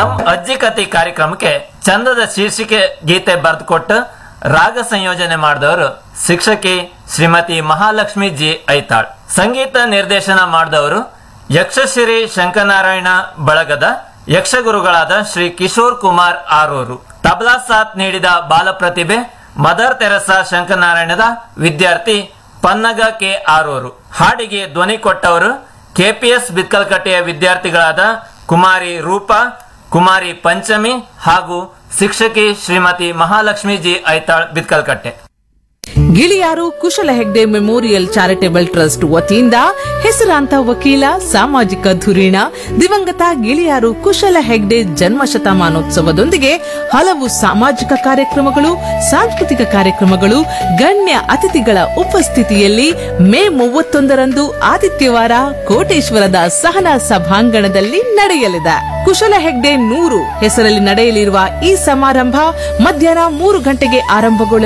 ನಮ್ ಅಜ್ಜಿ ಕತೆ ಕಾರ್ಯಕ್ರಮಕ್ಕೆ ಚಂದದ ಶೀರ್ಷಿಕೆ ಗೀತೆ ಬರೆದುಕೊಟ್ಟು ರಾಗ ಸಂಯೋಜನೆ ಮಾಡಿದವರು ಶಿಕ್ಷಕಿ ಶ್ರೀಮತಿ ಮಹಾಲಕ್ಷ್ಮಿ ಜಿ ಐತಾಳ್ ಸಂಗೀತ ನಿರ್ದೇಶನ ಮಾಡಿದವರು ಯಕ್ಷಶ್ರೀ ಶಂಕರನಾರಾಯಣ ಬಳಗದ ಯಕ್ಷಗುರುಗಳಾದ ಶ್ರೀ ಕಿಶೋರ್ ಕುಮಾರ್ ಆರೂರು ತಬಲಾ ಸಾಥ್ ನೀಡಿದ ಬಾಲಪ್ರತಿಭೆ ಮದರ್ ತೆರಸಾ ಶಂಕರನಾರಾಯಣದ ವಿದ್ಯಾರ್ಥಿ ಪನ್ನಗ ಕೆ ಆರೂರು ಹಾಡಿಗೆ ಧ್ವನಿ ಕೊಟ್ಟವರು ಕೆಪಿಎಸ್ ಬಿಕ್ಕಲ್ಕಟ್ಟೆಯ ವಿದ್ಯಾರ್ಥಿಗಳಾದ ಕುಮಾರಿ ರೂಪಾ ಕುಮಾರಿ ಪಂಚಮಿ ಹಾಗೂ ಶಿಕ್ಷಕಿ Shrimati Mahalakshmi G Aithal Bitkalkatte Giliyaru Kushala Hegde memorial charitable trust ವತಿಯಿಂದ ಹೆಸರಾಂತ ವಕೀಲ ಸಾಮಾಜಿಕ ಧುರೀಣ ದಿವಂಗತ ಗಿಳಿಯಾರು ಕುಶಲ ಹೆಗ್ಡೆ ಜನ್ಮ ಶತಮಾನೋತ್ಸವದೊಂದಿಗೆ ಹಲವು ಸಾಮಾಜಿಕ ಕಾರ್ಯಕ್ರಮಗಳು ಸಾಂಸ್ಕೃತಿಕ ಕಾರ್ಯಕ್ರಮಗಳು ಗಣ್ಯ ಅತಿಥಿಗಳ ಉಪಸ್ಥಿತಿಯಲ್ಲಿ ಮೇ ಮೂವತ್ತೊಂದರಂದು ಆದಿತ್ಯವಾರ ಕೋಟೇಶ್ವರದ ಸಹನಾ ಸಭಾಂಗಣದಲ್ಲಿ ನಡೆಯಲಿದೆ ಕುಶಲ ಹೆಗ್ಡೆ ನೂರು ಹೆಸರಲ್ಲಿ ನಡೆಯಲಿರುವ ಈ ಸಮಾರಂಭ ಮಧ್ಯಾಹ್ನ ಮೂರು ಗಂಟೆಗೆ ಆರಂಭಗೊಳ್ಳಲಿದೆ